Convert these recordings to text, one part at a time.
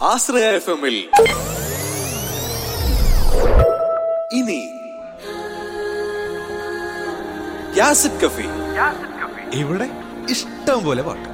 ആശ്രയ F എമ്മിൽ ഇനി യാസിഡ് കഫി ഇവിടെ ഇഷ്ടം പോലെ പാട്ട്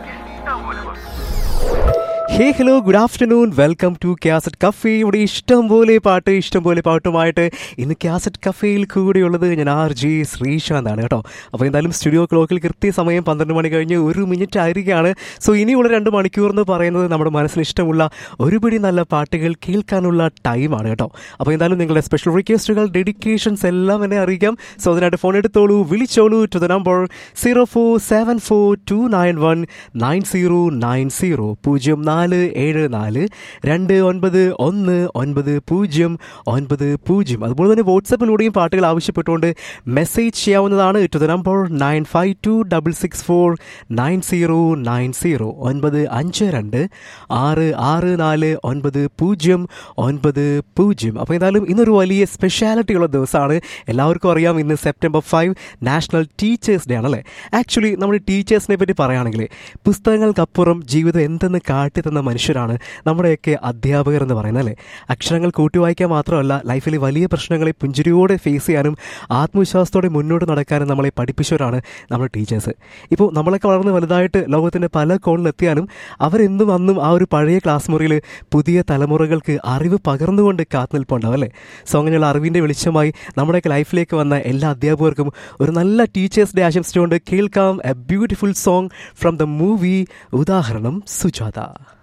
hey hello good afternoon welcome to cassette cafe ഇവിടെ ഇഷ്ടം പോലെ പാട്ട് ഇഷ്ടം പോലെ പാട്ടുമായിട്ട് ഇന്ന് ക്യാസറ്റ് കഫേയിൽ കൂടെയുള്ളത് ഞാൻ ആർ ജി ശ്രീശാന്താണ് കേട്ടോ അപ്പോൾ എന്തായാലും സ്റ്റുഡിയോ ക്ലോക്കിൽ കൃത്യസമയം പന്ത്രണ്ട് മണി കഴിഞ്ഞ് ഒരു മിനിറ്റ് ആയിരിക്കുകയാണ് സോ ഇനിയുള്ള രണ്ട് മണിക്കൂർ എന്ന് പറയുന്നത് നമ്മുടെ മനസ്സിന് ഇഷ്ടമുള്ള ഒരുപിടി നല്ല പാട്ടുകൾ കേൾക്കാനുള്ള ടൈമാണ് കേട്ടോ അപ്പോൾ എന്തായാലും നിങ്ങളുടെ സ്പെഷ്യൽ റിക്വസ്റ്റുകൾ ഡെഡിക്കേഷൻസ് എല്ലാം എന്നെ അറിയിക്കാം സോ അതിനായിട്ട് ഫോൺ എടുത്തോളൂ വിളിച്ചോളൂ to the number zero four seven four two nine one nine zero nine zero പൂജ്യം നാല് ഏഴ് നാല് രണ്ട് ഒൻപത് ഒന്ന് ഒൻപത് പൂജ്യം ഒൻപത് പൂജ്യം അതുപോലെ തന്നെ വാട്സപ്പിലൂടെയും പാട്ടുകൾ ആവശ്യപ്പെട്ടുകൊണ്ട് മെസ്സേജ് ചെയ്യാവുന്നതാണ് to the number nine five two double six four nine zero nine zero ഒൻപത് അഞ്ച് രണ്ട് ആറ് ആറ് നാല് ഒൻപത് പൂജ്യം ഒൻപത് പൂജ്യം അപ്പോൾ എന്തായാലും ഇന്നൊരു വലിയ സ്പെഷ്യാലിറ്റി ഉള്ള ദിവസമാണ് എല്ലാവർക്കും അറിയാം ഇന്ന് September five national teachers day ആണല്ലേ ആക്ച്വലി നമ്മൾ ടീച്ചേഴ്സിനെ പറ്റി പറയുകയാണെങ്കിൽ പുസ്തകങ്ങൾക്കപ്പുറം ജീവിതം എന്തെന്ന് കാട്ടിത്തന്ന മനുഷ്യരാണ് നമ്മുടെയൊക്കെ അധ്യാപകർ എന്ന് പറയുന്നത് അല്ലേ അക്ഷരങ്ങൾ കൂട്ടിവായിക്കാൻ മാത്രമല്ല ലൈഫിലെ വലിയ പ്രശ്നങ്ങളെ പുഞ്ചിരിയോടെ ഫേസ് ചെയ്യാനും ആത്മവിശ്വാസത്തോടെ മുന്നോട്ട് നടക്കാനും നമ്മളെ പഠിപ്പിച്ചവരാണ് നമ്മുടെ ടീച്ചേഴ്സ് ഇപ്പോൾ നമ്മളൊക്കെ വളർന്ന് വലുതായിട്ട് ലോകത്തിൻ്റെ പല കോണിലെത്തിയാലും അവരെന്നും അന്നും ആ ഒരു പഴയ ക്ലാസ് മുറിയിൽ പുതിയ തലമുറകൾക്ക് അറിവ് പകർന്നുകൊണ്ട് കാത്തുനിൽപ്പുണ്ടാവും അല്ലേ സോ അങ്ങനെയുള്ള അറിവിൻ്റെ വെളിച്ചമായി നമ്മുടെയൊക്കെ ലൈഫിലേക്ക് വന്ന എല്ലാ അധ്യാപകർക്കും ഒരു നല്ല ടീച്ചേഴ്സ് ഡേ ആശംസിച്ചുകൊണ്ട് കേൾക്കാം a beautiful song from the movie Udaharanam Sujatha